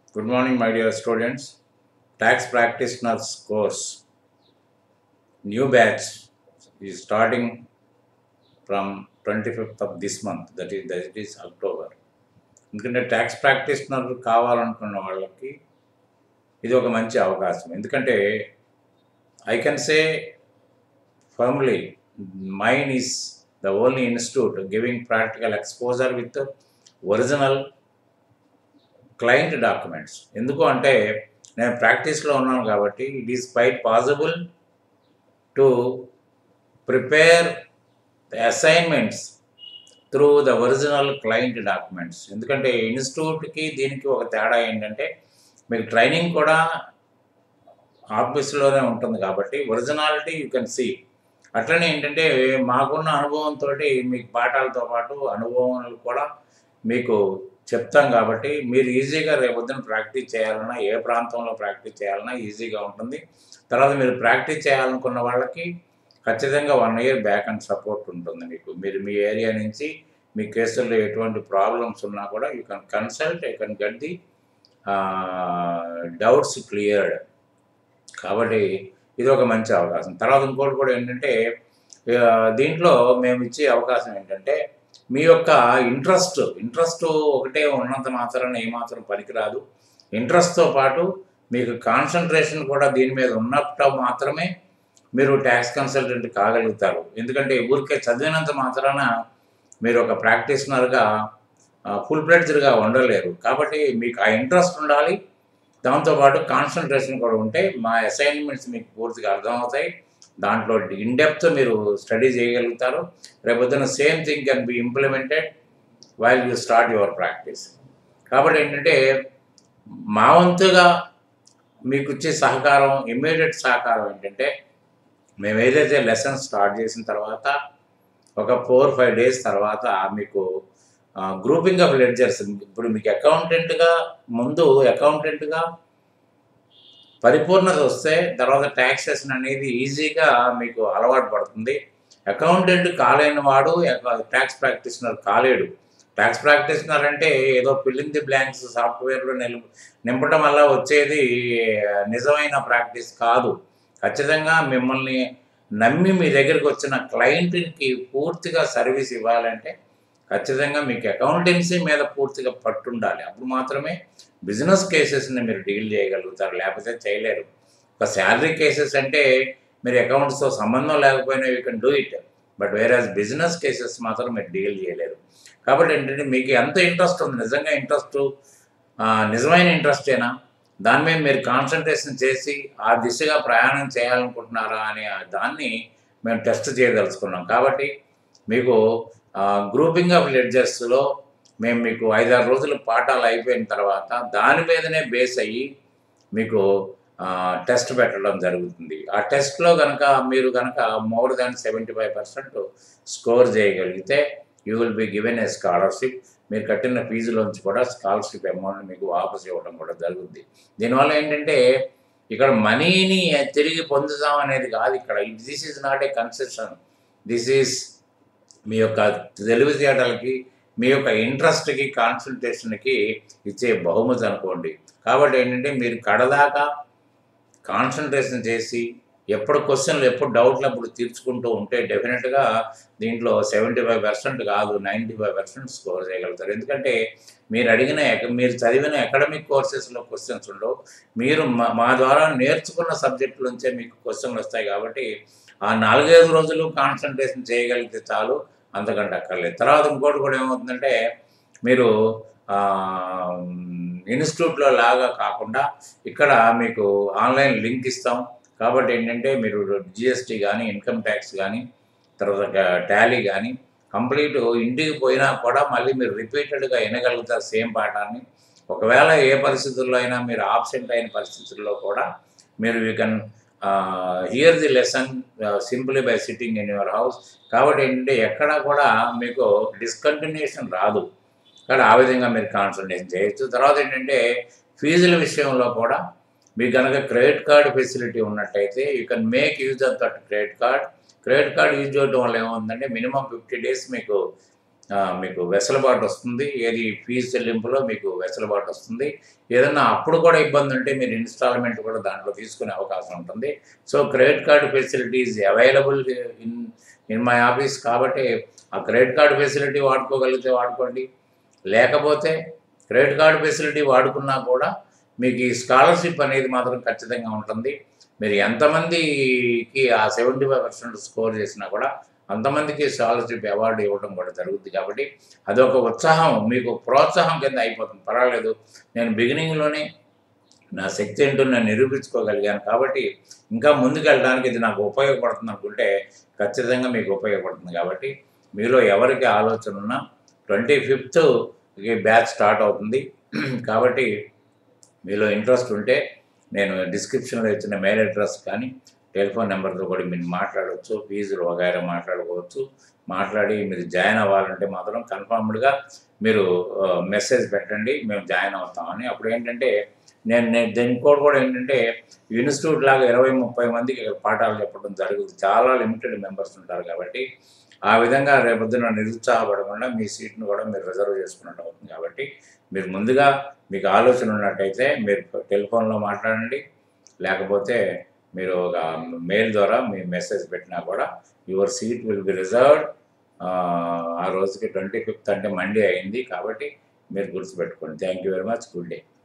Good morning, my dear students. Tax practitioners course, new batch is starting from 25th of this month, that is, that is October. ఎందుకంటే tax practitioner కావాలనుకున్న వాళ్ళకి ఇది ఒక మంచి అవకాశం ఎందుకంటే I can say firmly mine is the only institute giving practical exposure with original client documents ఎందుకు అంటే నేను ప్రాక్టీస్లో ఉన్నాను కాబట్టి it is quite possible to prepare the assignments through the original client documents ఎందుకంటే ఇన్స్టిట్యూట్కి దీనికి ఒక తేడా ఏంటంటే మీకు ట్రైనింగ్ కూడా ఆఫీస్లోనే ఉంటుంది కాబట్టి ఒరిజినాలిటీ యూ కెన్ సీ అట్లనే ఏంటంటే మాకున్న అనుభవంతో మీకు పాఠాలతో పాటు అనుభవాలు కూడా మీకు చెప్తాం కాబట్టి మీరు ఈజీగా రేపొద్దున ప్రాక్టీస్ చేయాలన్నా ఏ ప్రాంతంలో ప్రాక్టీస్ చేయాలన్నా ఈజీగా ఉంటుంది తర్వాత మీరు ప్రాక్టీస్ చేయాలనుకున్న వాళ్ళకి ఖచ్చితంగా one year back and support ఉంటుంది మీకు మీరు మీ ఏరియా నుంచి మీ కేసుల్లో ఎటువంటి ప్రాబ్లమ్స్ ఉన్నా కూడా you can consult you can get the doubts cleared కాబట్టి ఇది ఒక మంచి అవకాశం తర్వాత ఇంకోటి కూడా ఏంటంటే ఆ, దీంట్లో మేము ఇచ్చే అవకాశం ఏంటంటే మీ యొక్క ఇంట్రెస్ట్ ఇంట్రెస్ట్ ఒకటే ఉన్నంత మాత్రాన ఏమాత్రం పనికిరాదు ఇంట్రెస్ట్తో పాటు మీకు కాన్సన్ట్రేషన్ కూడా దీని మీద ఉన్నప్పుడు మాత్రమే మీరు ట్యాక్స్ కన్సల్టెంట్ కాగలుగుతారు ఎందుకంటే ఊరికే చదివినంత మాత్రాన మీరు ఒక ప్రాక్టీషనర్గా ఫుల్ ప్లెడ్జ్డ్గా ఉండలేరు కాబట్టి మీకు ఆ ఇంట్రెస్ట్ ఉండాలి దాంతోపాటు కాన్సన్ట్రేషన్ కూడా ఉంటే మా అసైన్మెంట్స్ మీకు పూర్తిగా అర్థమవుతాయి దాంట్లో ఇన్ డెప్త్ మీరు స్టడీ చేయగలుగుతారు రేపొద్దున same thing can be implemented while you start your practice కాబట్టి ఏంటంటే మా వంతుగా మీకు ఇచ్చే సహకారం ఇమ్మీడియట్ సహకారం ఏంటంటే మేము ఏదైతే లెసన్ స్టార్ట్ చేసిన తర్వాత ఒక ఫోర్ ఫైవ్ డేస్ తర్వాత మీకు గ్రూపింగ్ ఆఫ్ లెడ్జర్స్ ఇప్పుడు మీకు అకౌంటెంట్గా ముందు అకౌంటెంట్గా పరిపూర్ణత వస్తే తర్వాత ట్యాక్సేషన్ అనేది ఈజీగా మీకు అలవాటు పడుతుంది అకౌంటెంట్ కాలేని వాడు ట్యాక్స్ ప్రాక్టీషనర్ కాలేడు ట్యాక్స్ ప్రాక్టీషనర్ అంటే ఏదో ఫిల్లింగ్ ది బ్లాంక్స్ సాఫ్ట్వేర్లో నిల్ నింపడం వల్ల వచ్చేది నిజమైన ప్రాక్టీస్ కాదు ఖచ్చితంగా మిమ్మల్ని నమ్మి మీ దగ్గరికి వచ్చిన క్లయింట్కి పూర్తిగా సర్వీస్ ఇవ్వాలంటే ఖచ్చితంగా మీకు అకౌంటెన్సీ మీద పూర్తిగా పట్టుండాలి అప్పుడు మాత్రమే బిజినెస్ కేసెస్ని మీరు డీల్ చేయగలుగుతారు లేకపోతే చేయలేరు ఒక శాలరీ కేసెస్ అంటే మీరు అకౌంట్స్తో సంబంధం లేకపోయినా you can do it but వేరే బిజినెస్ కేసెస్ మాత్రం మీరు డీల్ చేయలేరు కాబట్టి ఏంటంటే మీకు ఎంత ఇంట్రెస్ట్ ఉంది నిజంగా ఇంట్రెస్ట్ నిజమైన ఇంట్రెస్టేనా దాని మీద మీరు కాన్సన్ట్రేషన్ చేసి ఆ దిశగా ప్రయాణం చేయాలనుకుంటున్నారా అనే ఆ దాన్ని మేము టెస్ట్ చేయదలుచుకున్నాం కాబట్టి మీకు గ్రూపింగ్ ఆఫ్ లెడ్జర్స్లో మేము మీకు ఐదారు రోజులు పాఠాలు అయిపోయిన తర్వాత దాని మీదనే బేస్ అయ్యి మీకు టెస్ట్ పెట్టడం జరుగుతుంది ఆ టెస్ట్లో కనుక మీరు కనుక more than seventy five percent score చేయగలిగితే you will be given a scholarship మీరు కట్టిన ఫీజులోంచి కూడా స్కాలర్షిప్ అమౌంట్ మీకు వాపస్ ఇవ్వడం కూడా జరుగుతుంది దీనివల్ల ఏంటంటే ఇక్కడ మనీని తిరిగి పొందుతాం అనేది కాదు ఇక్కడ this is not a concession this is మీ యొక్క తెలివితేటలకి మీ యొక్క ఇంట్రెస్ట్కి కాన్సన్ట్రేషన్కి ఇచ్చే బహుమతి అనుకోండి కాబట్టి ఏంటంటే మీరు కడదాకా కాన్సన్ట్రేషన్ చేసి ఎప్పుడు క్వశ్చన్లు ఎప్పుడు డౌట్లు అప్పుడు తీర్చుకుంటూ ఉంటే డెఫినెట్గా దీంట్లో సెవెంటీ ఫైవ్ పర్సెంట్ కాదు నైంటీ ఫైవ్ పర్సెంట్ స్కోర్ చేయగలుగుతారు ఎందుకంటే మీరు అడిగిన ఎక- మీరు చదివిన అకాడమిక్ కోర్సెస్లో క్వశ్చన్స్ ఉండవు మీరు మా- మా ద్వారా నేర్చుకున్న సబ్జెక్టు నుంచే మీకు క్వశ్చన్లు వస్తాయి కాబట్టి ఆ నాలుగైదు రోజులు కాన్సన్ట్రేషన్ చేయగలిగితే చాలు అంతకంటే అక్కర్లేదు తర్వాత ఇంకోటి కూడా ఏమవుతుందంటే మీరు ఇన్స్టిట్యూట్లో లాగా కాకుండా ఇక్కడ మీకు ఆన్లైన్ లింక్ ఇస్తాం కాబట్టి ఏంటంటే మీరు జిఎస్టీ కానీ ఇన్కమ్ ట్యాక్స్ కానీ తర్వాత టాలీ కానీ కంప్లీట్ ఇంటికి పోయినా కూడా మళ్ళీ మీరు రిపీటెడ్గా వినగలుగుతారు సేమ్ పాఠాన్ని ఒకవేళ ఏ పరిస్థితుల్లో అయినా మీరు ఆబ్సెంట్ అయిన పరిస్థితుల్లో కూడా మీరు you can hear the lesson simply by sitting in your house కాబట్టి ఏంటంటే ఎక్కడ కూడా మీకు డిస్కంటిన్యూషన్ రాదు కానీ ఆ విధంగా మీరు కాన్సన్ట్రేషన్ చేయొచ్చు తర్వాత ఏంటంటే ఫీజుల విషయంలో కూడా మీకు కనుక క్రెడిట్ కార్డ్ ఫెసిలిటీ ఉన్నట్టయితే you can make use of that credit card credit card use చేయడం వల్ల ఏమవుతుందంటే మినిమం ఫిఫ్టీ డేస్ మీకు ఆ, మీకు వెసులుబాటు వస్తుంది ఏది ఫీజు చెల్లింపులో మీకు వెసులుబాటు వస్తుంది ఏదన్నా అప్పుడు కూడా ఇబ్బంది ఉంటే మీరు ఇన్స్టాల్మెంట్ కూడా దాంట్లో తీసుకునే అవకాశం ఉంటుంది so credit card facilities available in in my office కాబట్టి ఆ క్రెడిట్ కార్డు ఫెసిలిటీ వాడుకోగలిగితే వాడుకోండి లేకపోతే క్రెడిట్ కార్డు ఫెసిలిటీ వాడుకున్నా కూడా మీకు ఈ స్కాలర్షిప్ అనేది మాత్రం ఖచ్చితంగా ఉంటుంది మీరు ఎంతమందికి ఆ సెవెంటీ ఫైవ్ పర్సెంట్ స్కోర్ చేసినా కూడా అంతమందికి స్కాలర్షిప్ అవార్డు ఇవ్వడం కూడా జరుగుతుంది కాబట్టి అదొక ఉత్సాహం మీకు ప్రోత్సాహం కింద అయిపోతుంది పర్వాలేదు నేను బిగినింగ్లోనే నా శక్తి ఏంటో నేను నిరూపించుకోగలిగాను కాబట్టి ఇంకా ముందుకు వెళ్ళడానికి ఇది నాకు ఉపయోగపడుతుంది అనుకుంటే ఖచ్చితంగా మీకు ఉపయోగపడుతుంది కాబట్టి మీలో ఎవరికి ఆలోచన ఉన్నా ట్వంటీ ఫిఫ్త్ బ్యాచ్ స్టార్ట్ అవుతుంది కాబట్టి మీలో ఇంట్రెస్ట్ ఉంటే నేను డిస్క్రిప్షన్లో ఇచ్చిన మెయిల్ అడ్రస్ కానీ టెలిఫోన్ నెంబర్తో కూడా మీరు మాట్లాడవచ్చు ఫీజులు వగైరా మాట్లాడుకోవచ్చు మాట్లాడి మీరు జాయిన్ అవ్వాలంటే మాత్రం కన్ఫర్మ్డ్గా మీరు మెసేజ్ పెట్టండి మేము జాయిన్ అవుతామని అప్పుడు ఏంటంటే నేను నేను దీని కూడా కూడా ఏంటంటే ఇన్స్టిట్యూట్ లాగా ఇరవై ముప్పై మందికి ఇక్కడ పాఠాలు చెప్పడం జరుగుతుంది చాలా లిమిటెడ్ మెంబర్స్ ఉంటారు కాబట్టి ఆ విధంగా రేపొద్దున నిరుత్సాహపడకుండా మీ సీట్ను కూడా మీరు రిజర్వ్ చేసుకున్నట్టు అవుతుంది కాబట్టి మీరు ముందుగా మీకు ఆలోచన ఉన్నట్టయితే మీరు టెలిఫోన్లో మాట్లాడండి లేకపోతే మీరు ఒక మెయిల్ ద్వారా మీ మెసేజ్ పెట్టినా కూడా your seat will be reserved ఆ రోజుకి ట్వంటీ ఫిఫ్త్ అంటే మండే అయింది కాబట్టి మీరు గుర్తుపెట్టుకోండి thank you very much good day